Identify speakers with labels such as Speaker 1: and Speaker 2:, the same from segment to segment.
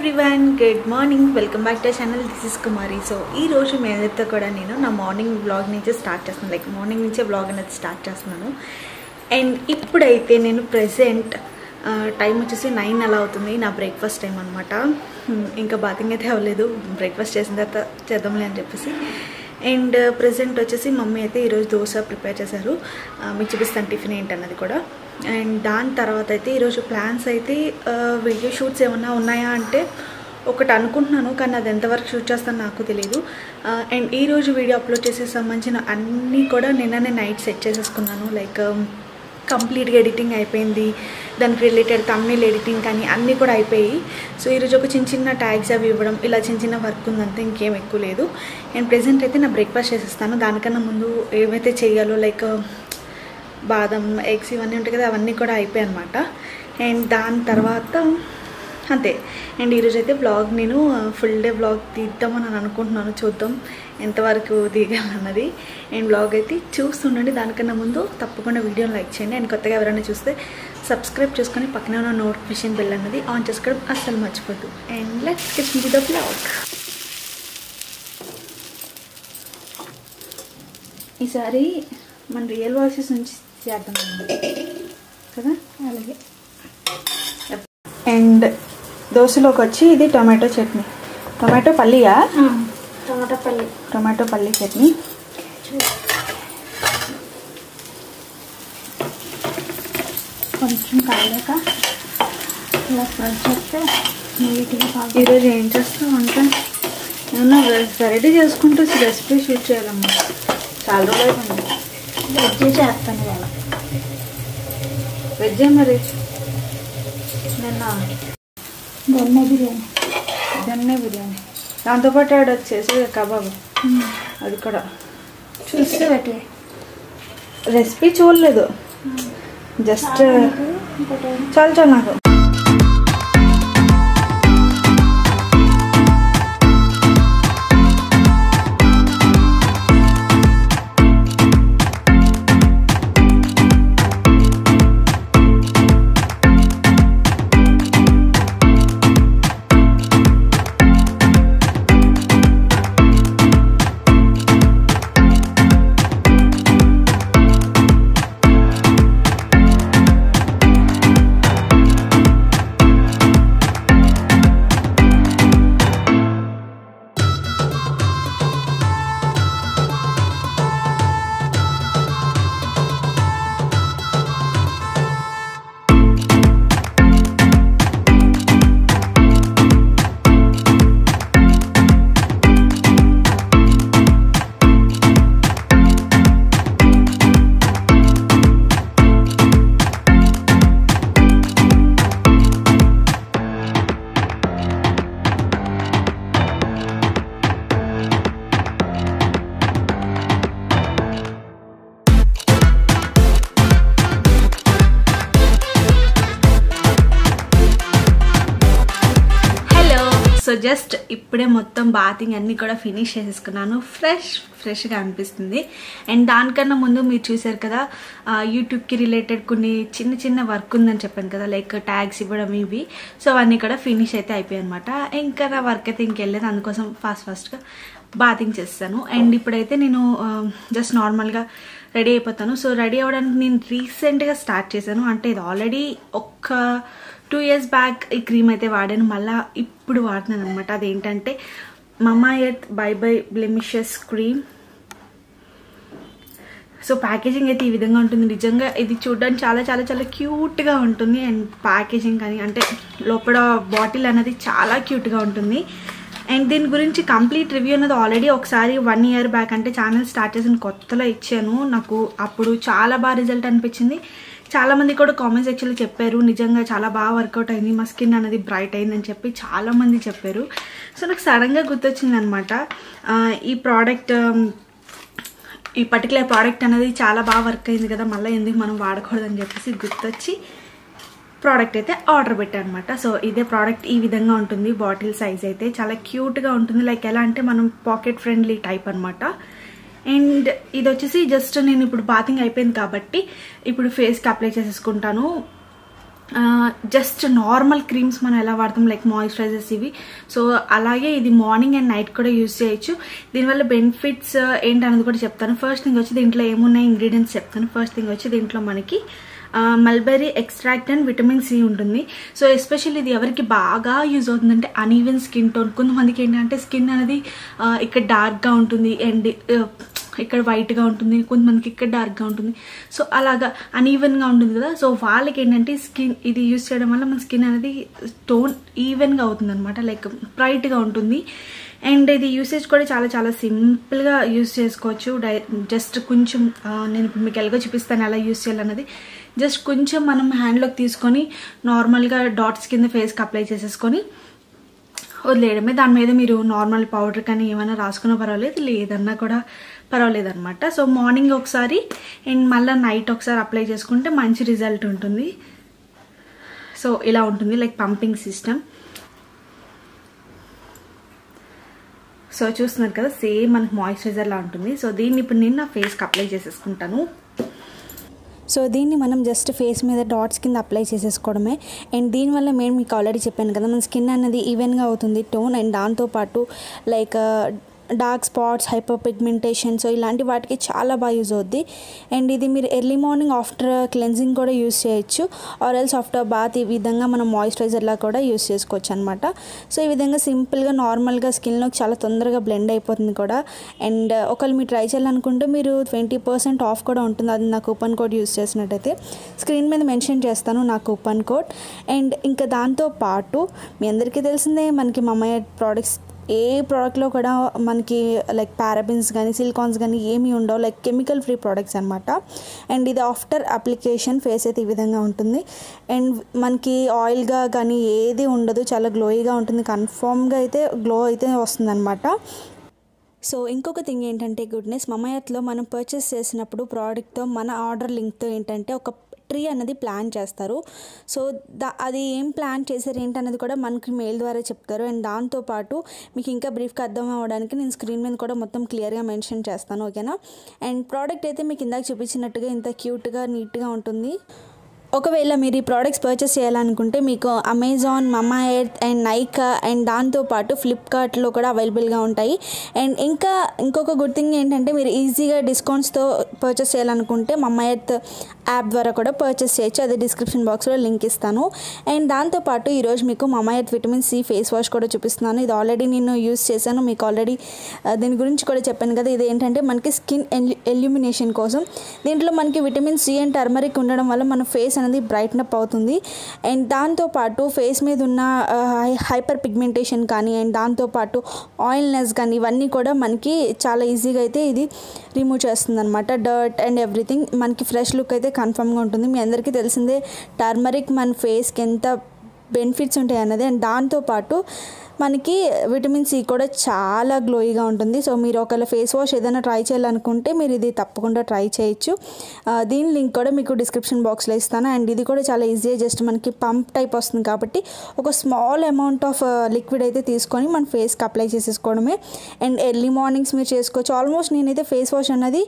Speaker 1: everyone good morning welcome back to channel this is Kumari so ఈ రోజు మీ అందరితో కూడా నేను నా మార్నింగ్ బ్లాగ్ నుంచి స్టార్ట్ చేస్తున్నాను లైక్ మార్నింగ్ నుంచే బ్లాగ్ అనేది స్టార్ట్ చేస్తున్నాను అండ్ ఇప్పుడైతే నేను ప్రెసెంట్ టైం వచ్చేసి నైన్ అలా అవుతుంది నా బ్రేక్ఫాస్ట్ టైం అనమాట ఇంకా బాతింగ్ అయితే అవ్వలేదు బ్రేక్ఫాస్ట్ చేసిన తర్వాత చేద్దాంలే అని చెప్పేసి అండ్ ప్రజెంట్ వచ్చేసి మమ్మీ అయితే ఈరోజు దోశ ప్రిపేర్ చేశారు ఆ, మీకు చూపిస్తాను టిఫిన్ ఏంటన్నది కూడా అండ్ దాని తర్వాత అయితే ఈరోజు ప్లాన్స్ అయితే వీడియో షూట్స్ ఏమన్నా ఉన్నాయా అంటే ఒకటి అనుకుంటున్నాను కానీ అది ఎంతవరకు షూట్ చేస్తానో నాకు తెలియదు అండ్ ఈరోజు వీడియో అప్లోడ్ చేసే సంబంధించిన అన్నీ కూడా నిన్ననే నైట్ సెట్ చేసేసుకున్నాను లైక్ కంప్లీట్గా ఎడిటింగ్ అయిపోయింది దానికి రిలేటెడ్ తమిళ ఎడిటింగ్ కానీ అన్నీ కూడా అయిపోయాయి సో ఈరోజు ఒక చిన్న చిన్న ట్యాగ్స్ అవి ఇవ్వడం ఇలా చిన్న చిన్న వర్క్ ఉందంటే ఇంకేం ఎక్కువ లేదు అండ్ ప్రెసెంట్ అయితే నా బ్రేక్ఫాస్ట్ చేసేస్తాను దానికన్నా ముందు ఏమైతే చేయాలో లైక్ బాదం ఎగ్స్ ఇవన్నీ ఉంటాయి కదా అవన్నీ కూడా అయిపోయాయి అనమాట అండ్ దాని తర్వాత అంతే అండ్ ఈరోజు అయితే బ్లాగ్ నేను ఫుల్ డే బ్లాగ్ తీద్దామని నేను అనుకుంటున్నాను చూద్దాం ఎంతవరకు దిగాలన్నది అండ్ బ్లాగ్ అయితే చూస్తుండండి దానికన్నా ముందు తప్పకుండా వీడియోని లైక్ చేయండి అండ్ కొత్తగా ఎవరైనా చూస్తే సబ్స్క్రైబ్ చేసుకొని పక్కనే ఉన్న నోటిఫికేషన్ బెల్ అన్నది ఆన్ చేసుకోవడం అస్సలు మర్చిపోద్దు and let's get to the blog ఈసారి మన రియల్ వాయిసెస్ నుంచి చేద్దాం కదా అలాగే అండ్ దోశలోకి వచ్చి ఇది టొమాటో చట్నీ టొమాటో పల్లియా
Speaker 2: టమాటా పల్లి
Speaker 1: టొమాటో పల్లి చట్నీ
Speaker 2: కొంచెం కాలేక ఇలా స్ప్రెడ్ చేస్తే నీట్గా బాగా
Speaker 1: ఈరోజు ఏం చేస్తాం వంట ఏమన్నా వెరైటీ చేసుకుంటూ రెసిపీ షూట్ చేయాలమ్మా చాలా రోజులు అయిపోయింది
Speaker 2: వెజ్ చేస్తాను ఇవాళ
Speaker 1: వెజ్ మరి నిన్న
Speaker 2: దొన్న బిర్యానీ
Speaker 1: దన్నే బిర్యానీ దాంతోపాటు ఆడ చేసేది కబాబ్ అది కూడా
Speaker 2: చూస్తే పెట్టి
Speaker 1: రెసిపీ చూడలేదు జస్ట్
Speaker 2: ఇంకోటి
Speaker 1: చాలు చాలు నాకు హలో సో జస్ట్ ఇప్పుడే మొత్తం బాతింగ్ అన్ని కూడా ఫినిష్ చేసేసుకున్నాను ఫ్రెష్ ఫ్రెష్గా అనిపిస్తుంది అండ్ దానికన్నా ముందు మీరు చూసారు కదా ఆ, యూట్యూబ్కి రిలేటెడ్ కొన్ని చిన్న చిన్న వర్క్ ఉందని చెప్పాను కదా లైక్ ట్యాగ్స్ ఇవ్వడం ఇవి సో అవన్నీ కూడా ఫినిష్ అయితే అయిపోయాయి అనమాట ఇంకా నా వర్క్ అయితే ఇంకెళ్ళలేదు అందుకోసం ఫాస్ట్ ఫాస్ట్గా బాతింగ్ చేస్తాను అండ్ ఇప్పుడైతే నేను జస్ట్ నార్మల్గా రెడీ అయిపోతాను సో రెడీ అవ్వడానికి నేను రీసెంట్గా స్టార్ట్ చేశాను అంటే ఇది ఆల్రెడీ ఒక్క టూ ఇయర్స్ బ్యాక్ ఈ క్రీమ్ అయితే వాడాను మళ్ళీ ఇప్పుడు వాడుతున్నాను అనమాట అదేంటంటే Mamaearth bye bye blemishes cream so packaging అయితే ఈ విధంగా ఉంటుంది నిజంగా ఇది చూడడానికి చాలా చాలా చాలా క్యూట్గా ఉంటుంది అండ్ ప్యాకేజింగ్ కానీ అంటే లోపల బాటిల్ అనేది చాలా క్యూట్గా ఉంటుంది అండ్ దీని గురించి కంప్లీట్ రివ్యూ అనేది ఆల్రెడీ ఒకసారి వన్ ఇయర్ బ్యాక్ అంటే ఛానల్ స్టార్ట్ చేసిన కొత్తలో ఇచ్చాను నాకు అప్పుడు చాలా బాగా రిజల్ట్ అనిపించింది చాలా మంది కూడా కామెంట్స్ యాక్చువల్లీ చెప్పారు నిజంగా చాలా బాగా వర్కౌట్ అయింది మా స్కిన్ అనేది బ్రైట్ అయిందని చెప్పి చాలా మంది చెప్పారు సో నాకు సడన్గా గుర్తొచ్చింది అనమాట ఈ ప్రోడక్ట్ ఈ పర్టికులర్ ప్రోడక్ట్ అనేది చాలా బాగా వర్క్ అయింది కదా మళ్ళీ ఎందుకు మనం వాడకూడదని చెప్పేసి గుర్తొచ్చి ప్రోడక్ట్ అయితే ఆర్డర్ పెట్టాను అనమాట సో ఇదే ప్రోడక్ట్ ఈ విధంగా ఉంటుంది బాటిల్ సైజ్ అయితే చాలా క్యూట్గా ఉంటుంది లైక్ ఎలా అంటే మనం పాకెట్ ఫ్రెండ్లీ టైప్ అనమాట అండ్ ఇది వచ్చేసి జస్ట్ నేను ఇప్పుడు బాతింగ్ అయిపోయింది కాబట్టి ఇప్పుడు ఫేస్కి అప్లై చేసేసుకుంటాను జస్ట్ నార్మల్ క్రీమ్స్ మనం ఎలా వాడతాం లైక్ మాయిశ్చరైజర్స్ ఇవి సో అలాగే ఇది మార్నింగ్ అండ్ నైట్ కూడా యూస్ చేయొచ్చు దీనివల్ల బెనిఫిట్స్ ఏంటనేది కూడా చెప్తాను ఫస్ట్ థింగ్ వచ్చి దీంట్లో ఏమున్నాయి ఇంగ్రీడియంట్స్ చెప్తాను ఫస్ట్ థింగ్ వచ్చి దీంట్లో మనకి mulberry extract and vitamin C ఉంటుంది సో ఎస్పెషల్లీ ఇది ఎవరికి బాగా యూజ్ అవుతుందంటే అన్ఈవెన్ స్కిన్ టోన్ కొంతమందికి ఏంటంటే స్కిన్ అనేది ఆ, ఇక్కడ డార్క్గా ఉంటుంది అండ్ ఇక్కడ వైట్గా ఉంటుంది కొంతమందికి ఇక్కడ డార్క్గా ఉంటుంది సో అలాగా అన్ఈవెన్గా ఉంటుంది కదా సో వాళ్ళకి ఏంటంటే స్కిన్ ఇది యూస్ చేయడం వల్ల మన స్కిన్ అనేది టోన్ ఈవెన్గా అవుతుంది అనమాట లైక్ బ్రైట్గా ఉంటుంది అండ్ ఇది యూసేజ్ కూడా చాలా చాలా సింపుల్గా యూస్ చేసుకోవచ్చు డై జస్ట్ కొంచెం ఆ, నేను ఇప్పుడు మీకు ఎలాగో చూపిస్తాను ఎలా యూస్ చేయాలన్నది జస్ట్ కొంచెం మనం హ్యాండ్లోకి తీసుకొని నార్మల్గా డాట్స్ కింద ఫేస్కి అప్లై చేసేసుకొని వదిలేయడమే దాని మీద మీరు నార్మల్ పౌడర్ కానీ ఏమైనా రాసుకున్నా పర్వాలేదు లేదన్నా కూడా పర్వాలేదు అనమాట సో మార్నింగ్ ఒకసారి అండ్ మళ్ళీ నైట్ ఒకసారి అప్లై చేసుకుంటే మంచి రిజల్ట్ ఉంటుంది సో ఇలా ఉంటుంది లైక్ పంపింగ్ సిస్టమ్ సో చూస్తున్నారు కదా సేమ్ మనకి మాయిశ్చరైజర్ లా ఉంటుంది సో దీన్ని ఇప్పుడు నేను నా ఫేస్కి అప్లై చేసేసుకుంటాను
Speaker 2: సో దీన్ని మనం జస్ట్ ఫేస్ మీద డాట్స్ కింద అప్లై చేసేసుకోవడమే అండ్ దీనివల్ల నేను మీకు ఆల్రెడీ చెప్పాను కదా మన స్కిన్ అనేది ఈవెన్గా అవుతుంది టోన్ అండ్ దాంతోపాటు like dark spots hyperpigmentation so ఇలాంటి వాటికి చాలా బాగా యూజ్ అవుద్ది అండ్ ఇది మీరు ఎర్లీ మార్నింగ్ ఆఫ్టర్ క్లెన్జింగ్ కూడా యూస్ చేయొచ్చు ఆర్ ఎల్స్ ఆఫ్టర్ బాత్ ఈ విధంగా మనం మాయిశ్చరైజర్లా కూడా యూస్ చేసుకోవచ్చు అనమాట సో ఈ విధంగా సింపుల్గా నార్మల్గా స్కిన్లోకి చాలా తొందరగా బ్లెండ్ అయిపోతుంది కూడా అండ్ ఒకవేళ మీరు ట్రై చేయాలనుకుంటే మీరు ట్వంటీ పర్సెంట్ ఆఫ్ కూడా ఉంటుంది అది నా కూపన్ కోడ్ యూస్ చేసినట్టయితే స్క్రీన్ మీద మెన్షన్ చేస్తాను నా కూపన్ కోడ్ అండ్ ఇంకా దాంతో పాటు మీ అందరికీ తెలిసిందే మనకి మమ్మయ్య ప్రోడక్ట్స్ ఏ ప్రోడక్ట్లో కూడా మనకి లైక్ పారాబిన్స్ కానీ సిలికాన్స్ కానీ ఏమీ ఉండవు లైక్ కెమికల్ ఫ్రీ ప్రోడక్ట్స్ అనమాట అండ్ ఇది ఆఫ్టర్ అప్లికేషన్ ఫేస్ అయితే ఈ విధంగా ఉంటుంది అండ్ మనకి ఆయిల్గా కానీ ఏది ఉండదు చాలా గ్లోయిగా ఉంటుంది కన్ఫామ్గా అయితే గ్లో అయితే వస్తుందన్నమాట సో ఇంకొక థింగ్ ఏంటంటే గుడ్నెస్ మమయత్లో మనం పర్చేస్ చేసినప్పుడు ప్రోడక్ట్తో మన ఆర్డర్ లింక్తో ఏంటంటే ఒక ట్రీ అన్నది ప్లాన్ చేస్తారు సో దా అది ఏం ప్లాన్ చేశారు ఏంటన్నది కూడా మనకి మెయిల్ ద్వారా చెప్తారు అండ్ దాంతోపాటు మీకు ఇంకా బ్రీఫ్గా అర్థం అవ్వడానికి నేను స్క్రీన్ మీద కూడా మొత్తం క్లియర్గా మెన్షన్ చేస్తాను ఓకేనా అండ్ ప్రోడక్ట్ అయితే మీకు ఇందాక చూపించినట్టుగా ఇంత క్యూట్గా నీట్గా ఉంటుంది ఒకవేళ మీరు ఈ ప్రోడక్ట్స్ పర్చేస్ చేయాలనుకుంటే మీకు Amazon Mamaearth and Nykaa and దాంతోపాటు ఫ్లిప్కార్ట్లో కూడా అవైలబుల్గా ఉంటాయి అండ్ ఇంకా ఇంకొక గుడ్ థింగ్ ఏంటంటే మీరు ఈజీగా డిస్కౌంట్స్తో పర్చేస్ చేయాలనుకుంటే మమా ఎర్త్ యాప్ ద్వారా కూడా పర్చేస్ చేయొచ్చు అది డిస్క్రిప్షన్ బాక్స్లో లింక్ ఇస్తాను అండ్ దాంతోపాటు ఈరోజు మీకు Mamaearth vitamin C face wash కూడా చూపిస్తున్నాను ఇది ఆల్రెడీ నేను యూస్ చేశాను మీకు ఆల్రెడీ దీని గురించి కూడా చెప్పాను కదా ఇది ఏంటంటే మనకి స్కిన్ ఎల్యూమినేషన్ కోసం దీంట్లో మనకి విటమిన్ సి అండ్ టర్మరిక్ ఉండడం వల్ల మన ఫేస్ అనేది బ్రైట్న్ అప్ అవుతుంది అండ్ దాంతోపాటు ఫేస్ మీద ఉన్న హైపర్ పిగ్మెంటేషన్ కానీ అండ్ దాంతోపాటు ఆయిల్నెస్ కానీ ఇవన్నీ కూడా మనకి చాలా ఈజీగా అయితే ఇది రిమూవ్ చేస్తుంది అనమాట డర్ట్ అండ్ ఎవ్రీథింగ్ మనకి ఫ్రెష్ లుక్ అయితే కన్ఫర్మ్గా ఉంటుంది మీ అందరికీ తెలిసిందే టర్మరిక్ మన ఫేస్కి ఎంత బెనిఫిట్స్ ఉంటాయి అన్నది అండ్ దాంతోపాటు మనకి విటమిన్ సి కూడా చాలా గ్లోయిగా ఉంటుంది సో మీరు ఒకవేళ ఫేస్ వాష్ ఏదైనా ట్రై చేయాలనుకుంటే మీరు ఇది తప్పకుండా ట్రై చేయొచ్చు ఆ, దీని లింక్ కూడా మీకు డిస్క్రిప్షన్ బాక్స్లో ఇస్తాను అండ్ ఇది కూడా చాలా ఈజీ జస్ట్ మనకి పంప్ టైప్ వస్తుంది కాబట్టి ఒక స్మాల్ అమౌంట్ ఆఫ్ లిక్విడ్ అయితే తీసుకొని మన ఫేస్కి అప్లై చేసేసుకోవడమే అండ్ ఎర్లీ మార్నింగ్స్ మీరు చేసుకోవచ్చు ఆల్మోస్ట్ నేనైతే ఫేస్ వాష్ అన్నది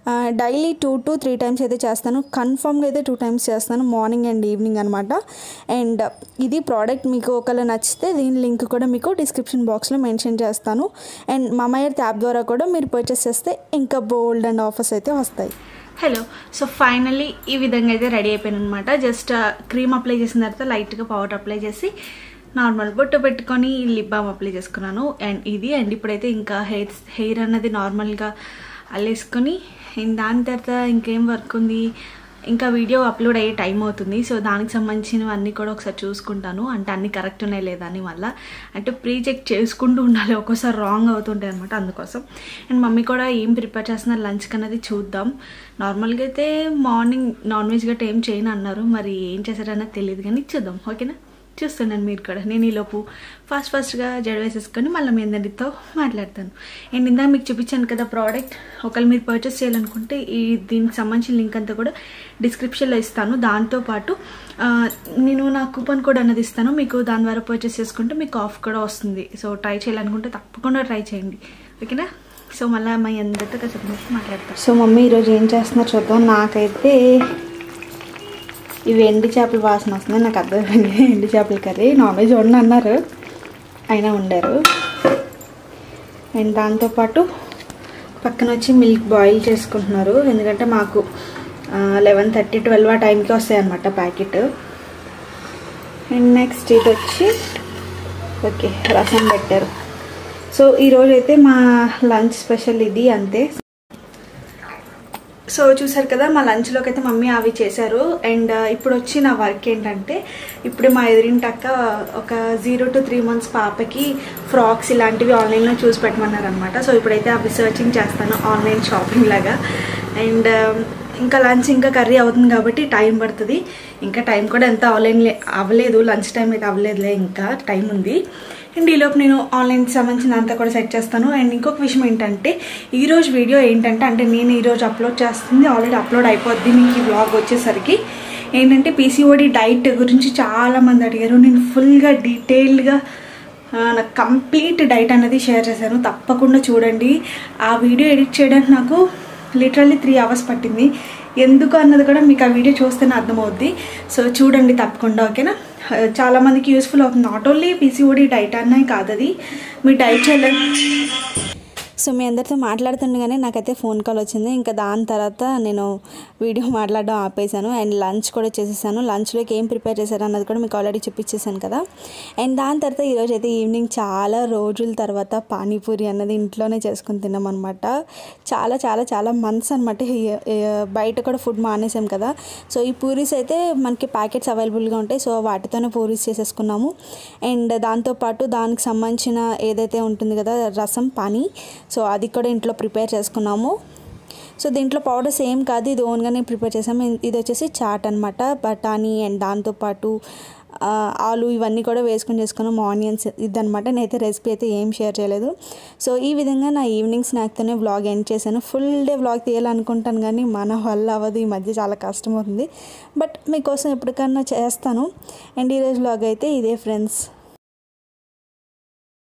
Speaker 2: daily two to three times అయితే చేస్తాను కన్ఫర్మ్గా అయితే టూ టైమ్స్ చేస్తాను మార్నింగ్ అండ్ ఈవినింగ్ అనమాట అండ్ ఇది ప్రోడక్ట్ మీకు ఒకవేళ నచ్చితే దీని లింక్ కూడా మీకు డిస్క్రిప్షన్ బాక్స్లో మెన్షన్ చేస్తాను అండ్ మమయర్ యాప్ ద్వారా కూడా మీరు పర్చేస్ చేస్తే ఇంకా బోల్డ్ అండ్ ఆఫర్స్ అయితే వస్తాయి
Speaker 1: హలో సో ఫైనల్లీ ఈ విధంగా అయితే రెడీ అయిపోయాను అనమాట జస్ట్ క్రీమ్ అప్లై చేసిన తర్వాత లైట్గా పౌడర్ అప్లై చేసి నార్మల్ బొట్టు పెట్టుకొని లిప్ బామ్ అప్లై చేసుకున్నాను అండ్ ఇది అండ్ ఇప్పుడైతే ఇంకా హెయిర్ హెయిర్ అన్నది నార్మల్గా అల్లేసుకొని అండ్ దాని తర్వాత ఇంకేం వర్క్ ఉంది ఇంకా వీడియో అప్లోడ్ అయ్యే టైం అవుతుంది సో దానికి సంబంధించినవన్నీ కూడా ఒకసారి చూసుకుంటాను అంటే అన్ని కరెక్ట్ ఉన్నాయి లేదా అని వల్ల అంటే ప్రీ చెక్ చేసుకుంటూ ఉండాలి ఒక్కోసారి రాంగ్ అవుతుంటాయి అనమాట అందుకోసం అండ్ మమ్మీ కూడా ఏం ప్రిపేర్ చేస్తున్నారు లంచ్ కన్నది చూద్దాం నార్మల్గా అయితే మార్నింగ్ నాన్ వెజ్ గట్రా ఏం చేయను అన్నారు మరి ఏం చేశారన్నది తెలియదు కానీ చూద్దాం ఓకేనా చూస్తున్నాను మీరు కూడా నేను ఈలోపు ఫాస్ట్ ఫాస్ట్గా జడ వేసేసుకొని మళ్ళీ మీ అందరితో మాట్లాడతాను అండ్ ఇందాక మీకు చూపించాను కదా ప్రోడక్ట్ ఒకవేళ మీరు పర్చేస్ చేయాలనుకుంటే ఈ దీనికి సంబంధించిన లింక్ అంతా కూడా డిస్క్రిప్షన్లో ఇస్తాను దాంతోపాటు ఆ, నేను నా కూపన్ కోడ్ అన్నది ఇస్తాను మీకు దాని ద్వారా పర్చేస్ చేసుకుంటే మీకు ఆఫ్ కూడా వస్తుంది సో ట్రై చేయాలనుకుంటే తప్పకుండా ట్రై చేయండి ఓకేనా సో మళ్ళీ మా అందరితో కాసేపు మాట్లాడతాను
Speaker 2: సో మమ్మీ ఈరోజు ఏం చేస్తున్నారు చూద్దాం నాకైతే
Speaker 1: ఇవి ఎండు చేపల వాసన వస్తుంది నాకు అర్థమైంది ఎండు చేపల కర్రీ నాన్ వెజ్ వండి అన్నారు అయినా వండారు అండ్ దాంతోపాటు పక్కన వచ్చి మిల్క్ బాయిల్ చేసుకుంటున్నారు ఎందుకంటే మాకు లెవెన్ థర్టీ ట్వెల్వ్ ఆ టైంకి వస్తాయి అన్నమాట ప్యాకెట్ అండ్ నెక్స్ట్ ఇది వచ్చి ఓకే రసం పెట్టారు సో ఈరోజు అయితే మా లంచ్ స్పెషల్ ఇది అంతే సో చూసారు కదా మా లంచ్లోకి అయితే మమ్మీ అవి చేశారు అండ్ ఇప్పుడు వచ్చి నా వర్క్ ఏంటంటే ఇప్పుడు మా ఎదురింటి అక్క ఒక జీరో టు త్రీ మంత్స్ పాపకి ఫ్రాక్స్ ఇలాంటివి ఆన్లైన్లో చూసి పెట్టమన్నారు అనమాట సో ఇప్పుడైతే అవి సర్చింగ్ చేస్తాను ఆన్లైన్ షాపింగ్ లాగా అండ్ ఇంకా లంచ్ ఇంకా కర్రీ అవుతుంది కాబట్టి టైం పడుతుంది ఇంకా టైం కూడా ఎంత అవ్వలేని అవ్వలేదు లంచ్ టైం అయితే అవ్వలేదులే ఇంకా టైం ఉంది అండ్ ఈలోపు నేను ఆన్లైన్కి సంబంధించిన అంతా కూడా సెట్ చేస్తాను అండ్ ఇంకొక విషయం ఏంటంటే ఈరోజు వీడియో ఏంటంటే అంటే నేను ఈరోజు అప్లోడ్ చేస్తుంది ఆల్రెడీ అప్లోడ్ అయిపోద్ది మీకు ఈ వ్లాగ్ వచ్చేసరికి ఏంటంటే పీసీఓడి డైట్ గురించి చాలామంది అడిగారు నేను ఫుల్గా డీటెయిల్డ్గా నాకు కంప్లీట్ డైట్ అనేది షేర్ చేశాను తప్పకుండా చూడండి ఆ వీడియో ఎడిట్ చేయడానికి నాకు లిటరల్లీ త్రీ అవర్స్ పట్టింది ఎందుకు అన్నది కూడా మీకు ఆ వీడియో చూస్తేనే అర్థమవుద్ది సో చూడండి తప్పకుండా ఓకేనా చాలా మందికి యూస్ఫుల్ అవుతుంది నాట్ ఓన్లీ పీసీఓడి డైట్ అనే కాదు అది మీ డైట్ చేయాలని
Speaker 2: సో మీ అందరితో మాట్లాడుతుండగానే నాకైతే ఫోన్ కాల్ వచ్చింది ఇంకా దాని తర్వాత నేను వీడియో మాట్లాడడం ఆపేశాను అండ్ లంచ్ కూడా చేసేసాను లంచ్లోకి ఏం ప్రిపేర్ చేశారు అన్నది కూడా మీకు ఆల్రెడీ చూపించేసాను కదా అండ్ దాని తర్వాత ఈరోజు అయితే ఈవినింగ్ చాలా రోజుల తర్వాత పానీపూరి అన్నది ఇంట్లోనే చేసుకుని తిన్నాం అనమాట చాలా చాలా చాలా మంత్స్ అనమాట బయట కూడా ఫుడ్ మానేసాం కదా సో ఈ పూరీస్ అయితే మనకి ప్యాకెట్స్ అవైలబుల్గా ఉంటాయి సో వాటితోనే పూరీస్ చేసేసుకున్నాము అండ్ దాంతోపాటు దానికి సంబంధించిన ఏదైతే ఉంటుంది కదా రసం పానీ సో అది కూడా ఇంట్లో ప్రిపేర్ చేసుకున్నాము సో దీంట్లో పౌడర్స్ ఏం కాదు ఇది ఓన్గానే ప్రిపేర్ చేసాము ఇది వచ్చేసి చాట్ అనమాట బఠానీ అండ్ దాంతోపాటు ఆలు ఇవన్నీ కూడా వేసుకొని చేసుకున్నాం ఆనియన్స్ ఇదనమాట నేనైతే రెసిపీ అయితే ఏం షేర్ చేయలేదు సో ఈ విధంగా నా ఈవినింగ్ స్నాక్తోనే వ్లాగ్ ఎండ్ చేశాను ఫుల్ డే వ్లాగ్ తీయాలనుకుంటాను కానీ మన వల్ల అవ్వదు ఈ మధ్య చాలా కష్టం అవుతుంది బట్ మీకోసం ఎప్పటికన్నా చేస్తాను అండ్ ఈరోజు వ్లాగ్ అయితే ఇదే ఫ్రెండ్స్